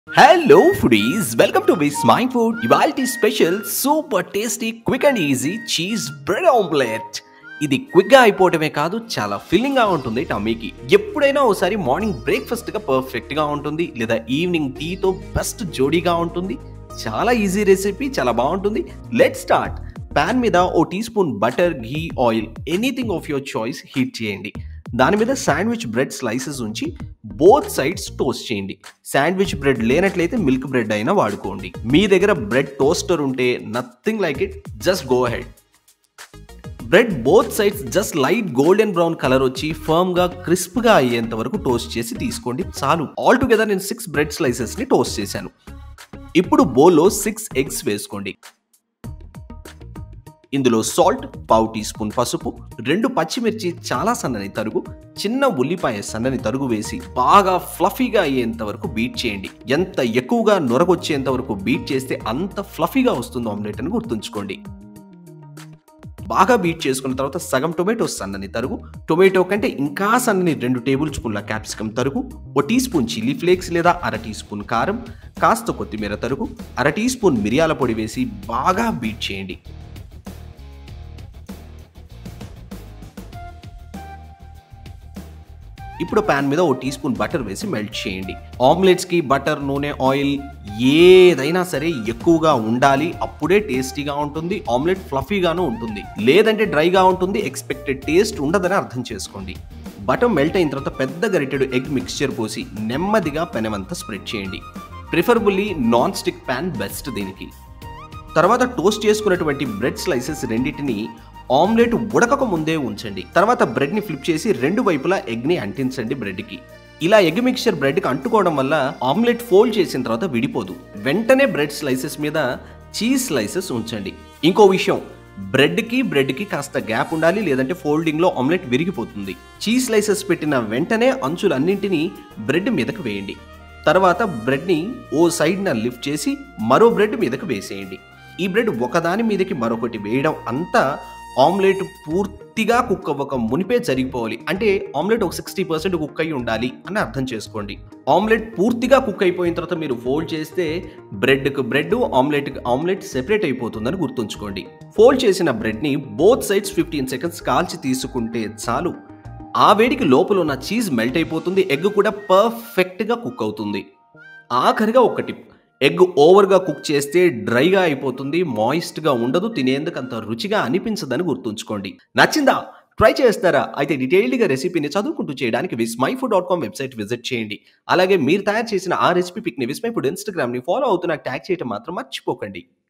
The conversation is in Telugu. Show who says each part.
Speaker 1: hello foodies welcome to Vismai food ఇవాల్టి special super tasty quick and easy cheese bread omelette ఇది క్విక్ గా అయిపోవటమే కాదు చాలా ఫిల్లింగ్ గా ఉంటుంది టమ్మీకి ఎప్పుడైనా ఒకసారి మార్నింగ్ బ్రేక్ఫాస్ట్ గా పర్ఫెక్ట్ గా ఉంటుంది లేదా ఈవినింగ్ టీతో బెస్ట్ జోడీగా ఉంటుంది చాలా ఈజీ రెసిపీ చాలా బాగుంటుంది లెట్ స్టార్ట్ పాన్ మీద ఓ teaspoon butter ghee oil anything of your choice heat చేయండి దాని మీద శాండ్విచ్ బ్రెడ్ స్లైసెస్ ఉంచి బోత్ సైడ్స్ టోస్ట్ చేయండి శాండ్విచ్ బ్రెడ్ లేనట్లయితే మిల్క్ బ్రెడ్ అయినా వాడుకోండి మీ దగ్గర బ్రెడ్ టోస్టర్ ఉంటే nothing like it just go head bread both sides just light golden brown colour వచ్చి ఫర్మ్ గా క్రిస్ప్ గా అయ్యేంత వరకు టోస్ట్ చేసి తీసుకోండి చాలు ఆల్ టుగెదర్ నేను సిక్స్ బ్రెడ్ స్లైసెస్ ని టోస్ట్ చేశాను ఇప్పుడు బౌల్లో సిక్స్ ఎగ్స్ వేసుకోండి ఇందులో సాల్ట్ పావు టీ స్పూన్ పసుపు రెండు పచ్చిమిర్చి చాలా సన్నని తరుగు చిన్న ఉల్లిపాయ సన్నని తరుగు వేసి బాగా ఫ్లఫీగా అయ్యేంత వరకు బీట్ చేయండి ఎంత ఎక్కువగా నొరగొచ్చేంత వరకు బీట్ చేస్తే అంత ఫ్లఫీగా వస్తుంది ఆమ్లెట్ అని గుర్తుంచుకోండి బాగా బీట్ చేసుకున్న తర్వాత సగం టొమాటో సన్నని తరుగు టొమాటో కంటే ఇంకా సన్నని రెండు టేబుల్ స్పూన్ల క్యాప్సికమ్ తరుగు ఓ టీ స్పూన్ చిల్లీ ఫ్లేక్స్ లేదా అర టీ స్పూన్ కారం కాస్త కొత్తిమీర తరుగు అర టీ స్పూన్ మిరియాల పొడి వేసి బాగా బీట్ చేయండి ఇప్పుడు పాన్ మీద ఓ టీ స్పూన్ బటర్ వేసి మెల్ట్ చేయండి ఆమ్లెట్స్కి బటర్ నూనె ఆయిల్ ఏదైనా సరే ఎక్కువగా ఉండాలి అప్పుడే టేస్టీగా ఉంటుంది ఆమ్లెట్ ఫ్లఫీగాను ఉంటుంది లేదంటే డ్రైగా ఉంటుంది ఎక్స్పెక్టెడ్ టేస్ట్ ఉండదని అర్థం చేసుకోండి బటర్ మెల్ట్ అయిన తర్వాత పెద్ద గరిటెడు ఎగ్ మిక్స్చర్ పోసి నెమ్మదిగా పెనమంతా స్ప్రెడ్ చేయండి preferably non stick pan best దీనికి తర్వాత టోస్ట్ చేసుకున్నటువంటి బ్రెడ్ స్లైసెస్ రెండింటిని ఆమ్లెట్ ఉడకక ముందే ఉంచండి తర్వాత బ్రెడ్ ని ఫ్లిప్ చేసి రెండు వైపులా ఎగ్ ని అంటించండి బ్రెడ్ కి ఇలా ఎగ్ మిక్చర్ బ్రెడ్ కి అంటుకోవడం వల్ల ఆమ్లెట్ ఫోల్డ్ చేసిన తర్వాత విడిపోదు వెంటనే బ్రెడ్ స్లైసెస్ మీద చీజ్ స్లైసెస్ ఉంచండి ఇంకో విషయం బ్రెడ్ కి బ్రెడ్ కి కాస్త గ్యాప్ ఉండాలి లేదంటే ఫోల్డింగ్ లో ఆమ్లెట్ విరిగిపోతుంది చీజ్ స్లైసెస్ పెట్టిన వెంటనే అంచులన్నింటినీ బ్రెడ్ మీదకు వేయండి తర్వాత బ్రెడ్ని ఓ సైడ్న లిఫ్ట్ చేసి మరో బ్రెడ్ మీదకు వేసేయండి ఈ బ్రెడ్ ఒకదాని మీదకి మరొకటి వేయడం అంతా ఆమ్లెట్ పూర్తిగా కుక్ అవ్వక మునిపే జరిగిపోవాలి అంటే ఆమ్లెట్ ఒక సిక్స్టీ పర్సెంట్ కుక్ అయి ఉండాలి అని అర్థం చేసుకోండి ఆమ్లెట్ పూర్తిగా కుక్ అయిపోయిన తర్వాత మీరు ఫోల్డ్ చేస్తే బ్రెడ్కి బ్రెడ్ ఆమ్లెట్కి ఆమ్లెట్ సెపరేట్ అయిపోతుందని గుర్తుంచుకోండి ఫోల్డ్ చేసిన బ్రెడ్ని బోత్ సైడ్స్ ఫిఫ్టీన్ సెకండ్స్ కాల్చి తీసుకుంటే చాలు ఆ వేడికి లోపల ఉన్న చీజ్ మెల్ట్ అయిపోతుంది ఎగ్ కూడా పర్ఫెక్ట్గా కుక్ అవుతుంది ఆఖరిగా ఒక టిప్ ఎగ్ ఓవర్గా కుక్ చేస్తే డ్రైగా అయిపోతుంది మాయిస్ట్గా ఉండదు తినేందుకు అంత రుచిగా అనిపించదని గుర్తుంచుకోండి నచ్చిందా ట్రై చేస్తారా అయితే డీటెయిల్డ్గా రెసిపీని చదువుకుంటూ చేయడానికి Vismai food dot com website visit చేయండి అలాగే మీరు తయారు చేసిన ఆ రెసిపీ పిక్ని విస్మై ఫుడ్ ఇన్స్టాగ్రామ్ని ఫాలో అవుతూ నాకు ట్యాగ్ చేయడం మాత్రం మర్చిపోకండి